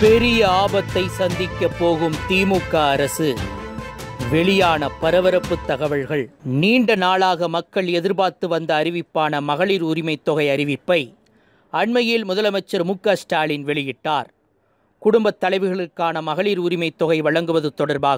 பெரிய ஆபத்தை சந்திக்க போகும் திமுக அரசு வெளியான பரபரப்பு தகவல்கள் நீண்ட நாளாக மக்கள் எதிர்பார்த்து வந்த அறிவிப்பான மகளிர் உரிமைத் தொகை அறிவிப்பை அண்மையில் முதலமைச்சர் மு க ஸ்டாலின் வெளியிட்டார் குடும்பத் தலைவிகளுக்கான மகளிர் உரிமைத் தொகை வழங்குவது தொடர்பாக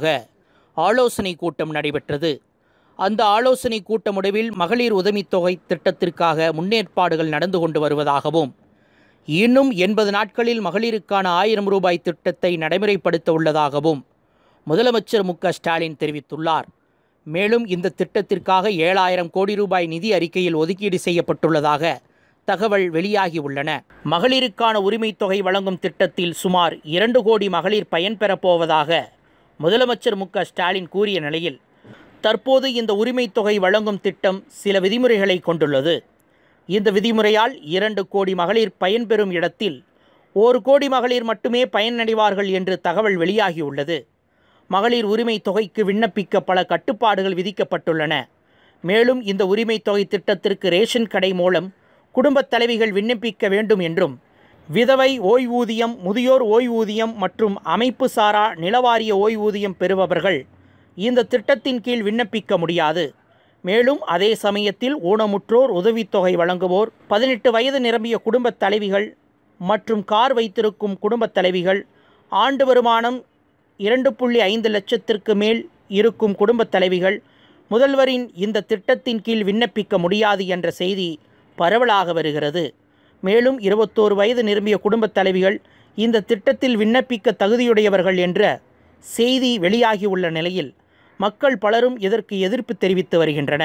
ஆலோசனை கூட்டம் நடைபெற்றது அந்த ஆலோசனை கூட்ட முடிவில் மகளிர் உதவித் தொகை திட்டத்திற்காக முன்னேற்பாடுகள் நடந்து கொண்டு வருவதாகவும் இன்னும் எண்பது நாட்களில் மகளிருக்கான ஆயிரம் ரூபாய் திட்டத்தை நடைமுறைப்படுத்த உள்ளதாகவும் முதலமைச்சர் மு க ஸ்டாலின் தெரிவித்துள்ளார் மேலும் இந்த திட்டத்திற்காக ஏழாயிரம் கோடி ரூபாய் நிதி அறிக்கையில் ஒதுக்கீடு செய்யப்பட்டுள்ளதாக தகவல் வெளியாகி உள்ளன மகளிருக்கான உரிமைத் தொகை வழங்கும் திட்டத்தில் சுமார் இரண்டு கோடி மகளிர் பயன்பெறப் போவதாக முதலமைச்சர் மு க ஸ்டாலின் கூறிய நிலையில் தற்போது இந்த உரிமைத் தொகை வழங்கும் திட்டம் சில விதிமுறைகளை கொண்டுள்ளது இந்த விதிமுறையால் இரண்டு கோடி மகளிர் பயன்பெறும் இடத்தில் ஒரு கோடி மகளிர் மட்டுமே பயனடைவார்கள் என்று தகவல் வெளியாகியுள்ளது மகளிர் உரிமைத் தொகைக்கு விண்ணப்பிக்க பல கட்டுப்பாடுகள் விதிக்கப்பட்டுள்ளன மேலும் இந்த உரிமைத் தொகை திட்டத்திற்கு ரேஷன் கடை மூலம் குடும்பத் தலைவிகள் விண்ணப்பிக்க வேண்டும் என்றும் விதவை ஓய்வூதியம் முதியோர் ஓய்வூதியம் மற்றும் அமைப்பு சாரா நிலவாரிய ஓய்வூதியம் பெறுபவர்கள் இந்த திட்டத்தின் கீழ் விண்ணப்பிக்க முடியாது மேலும் அதே சமயத்தில் ஊனமுற்றோர் உதவித்தொகை வழங்குவோர் பதினெட்டு வயது நிரம்பிய குடும்பத் தலைவிகள் மற்றும் கார் வைத்திருக்கும் குடும்பத் தலைவிகள் ஆண்டு வருமானம் இரண்டு புள்ளி ஐந்து லட்சத்திற்கு மேல் இருக்கும் குடும்பத் தலைவிகள் முதல்வரின் இந்த திட்டத்தின் கீழ் விண்ணப்பிக்க முடியாது என்ற செய்தி பரவலாக வருகிறது மேலும் இருபத்தோரு வயது நிரம்பிய குடும்பத் தலைவிகள் இந்த திட்டத்தில் விண்ணப்பிக்க தகுதியுடையவர்கள் என்ற செய்தி வெளியாகியுள்ள நிலையில் மக்கள் பலரும் இதற்கு எதிர்ப்பு தெரிவித்து வருகின்றன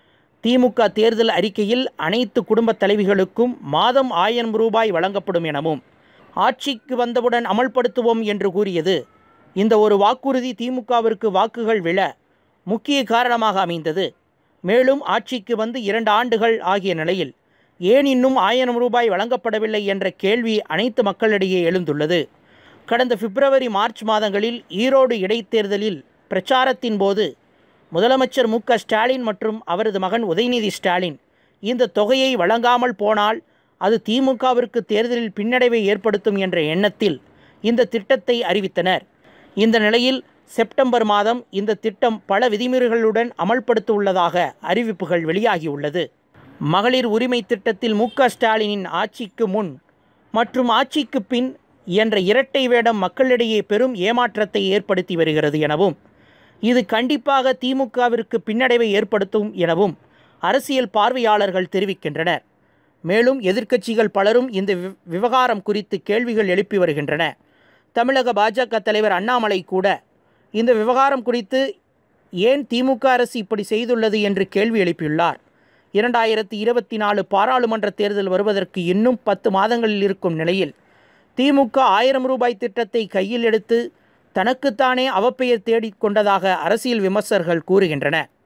திமுக தேர்தல் அறிக்கையில் அனைத்து குடும்பத் தலைவிகளுக்கும் மாதம் ஆயிரம் ரூபாய் வழங்கப்படும் எனவும் ஆட்சிக்கு வந்தவுடன் அமல்படுத்துவோம் என்று கூறியது இந்த ஒரு வாக்குறுதி திமுகவிற்கு வாக்குகள் விழ முக்கிய காரணமாக அமைந்தது மேலும் ஆட்சிக்கு வந்து இரண்டு ஆண்டுகள் ஆகிய நிலையில் ஏன் இன்னும் ஆயிரம் ரூபாய் வழங்கப்படவில்லை என்ற கேள்வி அனைத்து மக்களிடையே எழுந்துள்ளது கடந்த பிப்ரவரி மார்ச் மாதங்களில் ஈரோடு இடைத்தேர்தலில் பிரச்சாரத்தின் போது முதலமைச்சர் மு க ஸ்டாலின் மற்றும் அவரது மகன் உதயநிதி ஸ்டாலின் இந்த தொகையை வழங்காமல் போனால் அது திமுகவிற்கு தேர்தலில் பின்னடைவை ஏற்படுத்தும் என்ற எண்ணத்தில் இந்த திட்டத்தை அறிவித்தனர் இந்த நிலையில் செப்டம்பர் மாதம் இந்த திட்டம் பல விதிமுறைகளுடன் அமல்படுத்த உள்ளதாக அறிவிப்புகள் வெளியாகியுள்ளது மகளிர் உரிமை திட்டத்தில் மு க ஸ்டாலினின் ஆட்சிக்கு முன் மற்றும் ஆட்சிக்கு பின் என்ற இரட்டை வேடம் மக்களிடையே பெரும் ஏமாற்றத்தை ஏற்படுத்தி வருகிறது எனவும் இது கண்டிப்பாக திமுகவிற்கு பின்னடைவை ஏற்படுத்தும் எனவும் அரசியல் பார்வையாளர்கள் தெரிவிக்கின்றனர் மேலும் எதிர்க்கட்சிகள் பலரும் இந்த வி- விவகாரம் குறித்து கேள்விகள் எழுப்பி வருகின்றன தமிழக பாஜக தலைவர் அண்ணாமலை கூட இந்த விவகாரம் குறித்து ஏன் திமுக அரசு இப்படி செய்துள்ளது என்று கேள்வி எழுப்பியுள்ளார் இரண்டாயிரத்தி இருபத்தி நாலு பாராளுமன்ற தேர்தல் வருவதற்கு இன்னும் பத்து மாதங்களில் இருக்கும் நிலையில் திமுக ஆயிரம் ரூபாய் திட்டத்தை கையில் எடுத்து தனக்குத்தானே அவப்பெயர் தேடிக் கொண்டதாக அரசியல் விமர்சகர்கள் கூறுகின்றனர்